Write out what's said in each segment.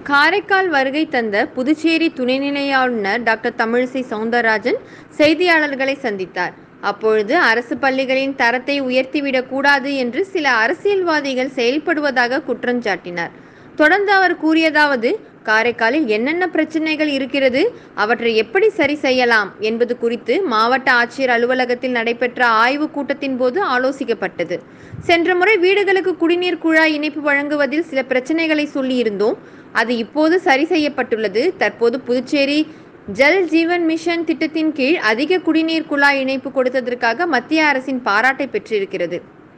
காரைக்கால் வருகை தந்த புதுச்சேரி துணைநிலை ஆளுநர் டாக்டர் தமிழிசை சவுந்தரராஜன் செய்தியாளர்களை சந்தித்தார் அப்பொழுது அரசு பள்ளிகளின் தரத்தை உயர்த்திவிடக் கூடாது என்று சில அரசியல்வாதிகள் செயல்படுவதாக குற்றஞ்சாட்டினார் தொடர்ந்து அவர் கூறியதாவது காரைக்காலில் என்னென்ன பிரச்சனைகள் இருக்கிறது அவற்றை எப்படி சரி செய்யலாம் என்பது குறித்து மாவட்ட ஆட்சியர் அலுவலகத்தில் நடைபெற்ற ஆய்வு கூட்டத்தின் போது ஆலோசிக்கப்பட்டது சென்ற முறை வீடுகளுக்கு குடிநீர் குழாய் இணைப்பு வழங்குவதில் சில பிரச்சனைகளை சொல்லியிருந்தோம் அது இப்போது சரி செய்யப்பட்டுள்ளது தற்போது புதுச்சேரி ஜல் ஜீவன் மிஷன் திட்டத்தின் கீழ் அதிக குடிநீர் குழாய் இணைப்பு கொடுத்ததற்காக மத்திய அரசின் பாராட்டை பெற்றிருக்கிறது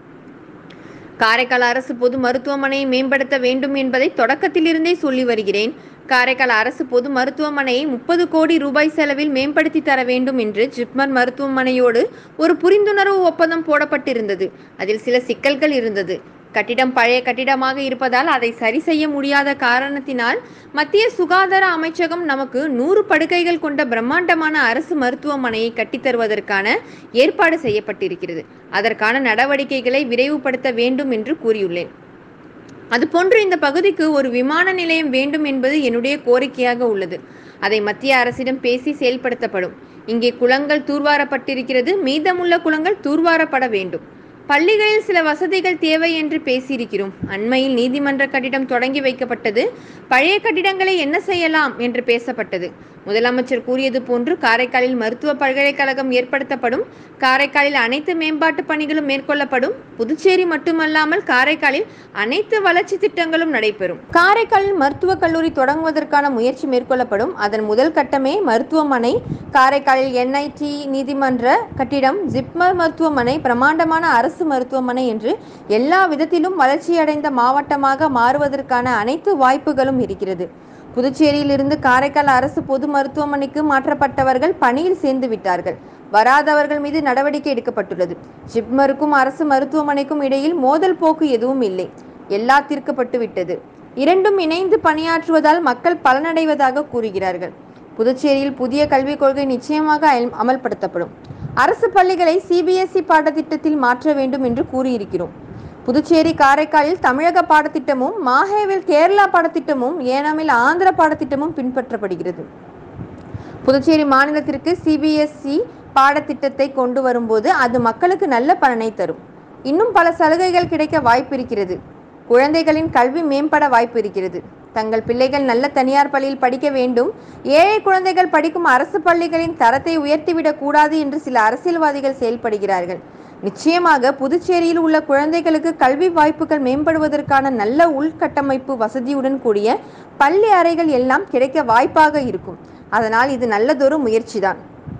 காரைக்கால் அரசு பொது மருத்துவமனையை மேம்படுத்த வேண்டும் என்பதை தொடக்கத்திலிருந்தே சொல்லி வருகிறேன் காரைக்கால் அரசு பொது மருத்துவமனையை முப்பது கோடி ரூபாய் செலவில் மேம்படுத்தி தர வேண்டும் என்று ஜிப்மர் மருத்துவமனையோடு ஒரு புரிந்துணர்வு ஒப்பந்தம் போடப்பட்டிருந்தது அதில் சில சிக்கல்கள் இருந்தது கட்டிடம் பழைய கட்டிடமாக இருப்பதால் அதை சரி செய்ய முடியாத காரணத்தினால் மத்திய சுகாதார அமைச்சகம் நமக்கு நூறு படுக்கைகள் கொண்ட பிரம்மாண்டமான அரசு மருத்துவமனையை கட்டித்தருவதற்கான ஏற்பாடு செய்யப்பட்டிருக்கிறது அதற்கான நடவடிக்கைகளை விரைவுபடுத்த வேண்டும் என்று கூறியுள்ளேன் அதுபோன்று இந்த பகுதிக்கு ஒரு விமான நிலையம் வேண்டும் என்பது என்னுடைய கோரிக்கையாக உள்ளது அதை மத்திய அரசிடம் பேசி செயல்படுத்தப்படும் இங்கே குளங்கள் தூர்வாரப்பட்டிருக்கிறது மீதமுள்ள குளங்கள் தூர்வாரப்பட வேண்டும் பள்ளிகளில் சில வசதிகள் தேவை என்று பேசியிருக்கிறோம் அண்மையில் நீதிமன்ற கட்டிடம் தொடங்கி வைக்கப்பட்டது பழைய கட்டிடங்களை என்ன செய்யலாம் என்று பேசப்பட்டது முதலமைச்சர் கூறியது போன்று காரைக்காலில் மருத்துவ பல்கலைக்கழகம் ஏற்படுத்தப்படும் காரைக்காலில் அனைத்து மேம்பாட்டு பணிகளும் மேற்கொள்ளப்படும் புதுச்சேரி மட்டுமல்லாமல் காரைக்காலில் அனைத்து வளர்ச்சி திட்டங்களும் நடைபெறும் காரைக்காலில் மருத்துவக் கல்லூரி தொடங்குவதற்கான முயற்சி மேற்கொள்ளப்படும் அதன் முதல் கட்டமே மருத்துவமனை காரைக்காலில் என்ஐடி நீதிமன்ற கட்டிடம் ஜிப்மர் மருத்துவமனை பிரமாண்டமான அரசு மருத்துவமனை என்று எல்லா விதத்திலும் வளர்ச்சியடைந்த மாவட்டமாக மாறுவதற்கான அனைத்து வாய்ப்புகளும் இருக்கிறது புதுச்சேரியிலிருந்து காரைக்கால் அரசு பொது மருத்துவமனைக்கு மாற்றப்பட்டவர்கள் பணியில் சேர்ந்து விட்டார்கள் வராதவர்கள் மீது நடவடிக்கை எடுக்கப்பட்டுள்ளது ஜிப்மருக்கும் அரசு மருத்துவமனைக்கும் இடையில் மோதல் போக்கு எதுவும் இல்லை எல்லா தீர்க்கப்பட்டு விட்டது இரண்டும் இணைந்து பணியாற்றுவதால் மக்கள் பலனடைவதாக கூறுகிறார்கள் புதுச்சேரியில் புதிய கல்விக் கொள்கை நிச்சயமாக அமல்- அமல்படுத்தப்படும் அரசு பள்ளிகளை சிபிஎஸ்இ பாடத்திட்டத்தில் மாற்ற வேண்டும் என்று கூறியிருக்கிறோம் புதுச்சேரி காரைக்காலில் தமிழக பாடத்திட்டமும் மாஹேவில் கேரளா பாடத்திட்டமும் ஏனாமில் ஆந்திர பாடத்திட்டமும் பின்பற்றப்படுகிறது புதுச்சேரி மாநிலத்திற்கு சிபிஎஸ்இ பாடத்திட்டத்தை கொண்டு வரும்போது அது மக்களுக்கு நல்ல பலனை தரும் இன்னும் பல சலுகைகள் கிடைக்க வாய்ப்பு இருக்கிறது குழந்தைகளின் கல்வி மேம்பட வாய்ப்பு இருக்கிறது தங்கள் பிள்ளைகள் நல்ல தனியார் பள்ளியில் படிக்க வேண்டும் ஏழை குழந்தைகள் படிக்கும் அரசு பள்ளிகளின் தரத்தை உயர்த்திவிடக் கூடாது என்று சில அரசியல்வாதிகள் செயல்படுகிறார்கள் நிச்சயமாக புதுச்சேரியில் உள்ள குழந்தைகளுக்கு கல்வி வாய்ப்புகள் மேம்படுவதற்கான நல்ல உள்கட்டமைப்பு வசதியுடன் கூடிய பள்ளி அறைகள் எல்லாம் கிடைக்க வாய்ப்பாக இருக்கும் அதனால் இது நல்லதொரு முயற்சிதான்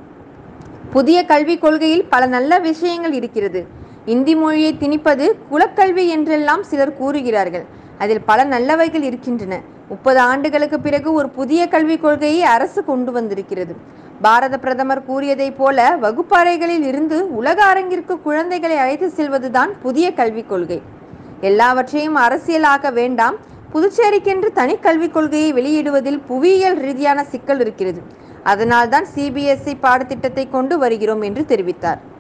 புதிய கல்விக் கொள்கையில் பல நல்ல விஷயங்கள் இருக்கிறது இந்தி மொழியை திணிப்பது குலக்கல்வி என்றெல்லாம் சிலர் கூறுகிறார்கள் அதில் பல நல்லவைகள் இருக்கின்றன முப்பது ஆண்டுகளுக்கு பிறகு ஒரு புதிய கல்விக் கொள்கையை அரசு கொண்டு வந்திருக்கிறது பாரத பிரதமர் கூறியதைப் போல வகுப்பறைகளில் இருந்து உலக அரங்கிற்கு குழந்தைகளை அழைத்து செல்வதுதான் புதிய கல்விக் கொள்கை எல்லாவற்றையும் அரசியலாக்க வேண்டாம் புதுச்சேரிக்கென்று தனி கல்விக் கொள்கையை வெளியிடுவதில் புவியியல் ரீதியான சிக்கல் இருக்கிறது அதனால்தான் சிபிஎஸ்இ பாடத்திட்டத்தை கொண்டு வருகிறோம் என்று தெரிவித்தார்